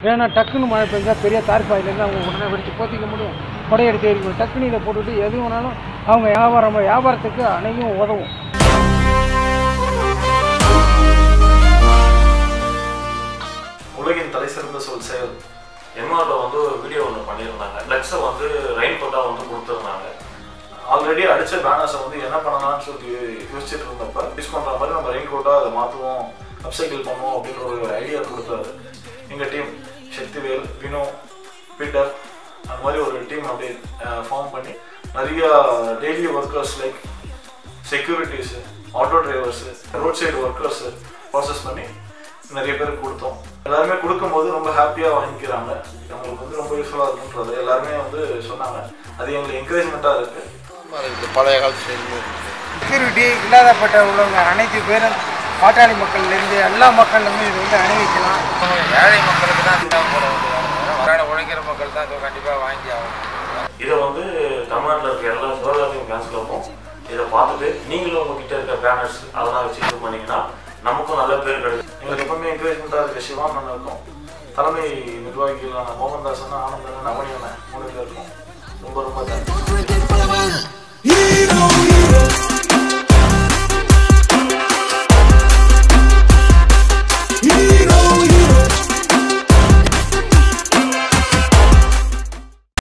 ஏன்னா டக்குன்னு மழை பெஞ்சா பெரிய தார்பாயிலேருந்து அவங்க உடனே வெடித்து போத்திக்க முடியும் கொடையெடுத்து எரிக்கணும் டக்குன்னு இதை போட்டுட்டு எது வேணாலும் அவங்க வியாபாரம் வியாபாரத்துக்கு அனையும் உதவும் உலகின் தலை சிறந்த சொல் செயல் எம்ஆர்ல வந்து ஒரு வீடியோ ஒன்று பண்ணியிருந்தாங்க லக்ஸை வந்து ரெயின் கோட்டாக வந்து கொடுத்துருந்தாங்க ஆல்ரெடி அடிச்ச பேனர்ஸை வந்து என்ன பண்ணலாம்னு சொல்லி யோசிச்சுட்டு இருந்தப்ப யூஸ் பண்ணுற மாதிரி நம்ம ரெயின் கோட்டாக அதை மாற்றுவோம் அப்சைக்கிள் பண்ணுவோம் அப்படின்ற ஒரு ஐடியா கொடுத்தாரு எங்கள் டீம் சக்திவேல் வினோ பீட்டர் அந்த மாதிரி ஒரு டீம் அப்படியே ஃபார்ம் பண்ணி நிறைய daily workers like securities auto drivers road side workers process பண்ணி நிறைய பேருக்கு கொடுத்தோம் எல்லாருமே கொடுக்கும்போது ரொம்ப ஹாப்பியாக வாங்கிக்கிறாங்க அவங்களுக்கு வந்து ரொம்ப யூஸ்ஃபுல்லாக இருக்குன்றது எல்லாருமே வந்து சொன்னாங்க அது எங்களுக்கு என்கரேஜ்மெண்ட்டாக இருக்குது இருக்குது பழைய காலத்து செய்தி செக்யூரிட்டி இல்லாதப்பட்ட உள்ளவங்க அனைத்து பேரும் பாட்டாளி மக்கள்லேருந்து எல்லா மக்களுமே இது வந்து அணிவிக்கலாம் ஏழை மக்களுக்கு தான் தேவைப்படும் வராட உழைக்கிற மக்கள் தான் இதை கண்டிப்பாக வாங்கி ஆகணும் இதை வந்து தமிழ்நாட்டில் இருக்க எல்லா சிவகாசியம் ஃபேன்ஸ் கிளப்பும் இதை பார்த்துட்டு நீங்களும் உங்ககிட்ட இருக்க பேனர்ஸ் அதெல்லாம் வச்சு இது பண்ணீங்கன்னா நமக்கும் நல்ல பேர் கிடைக்கும் எங்களுக்கு எப்பவுமே என்கரேஜ்மெண்ட்டாக இருக்க சிவான் அண்ணன் இருக்கும் தலைமை நிர்வாகிகளான மோகன்தாசன் ஆனந்தன் நவனியன மூணு பேருக்கும் ரொம்ப ரொம்ப தேங்க்ஸ் Hero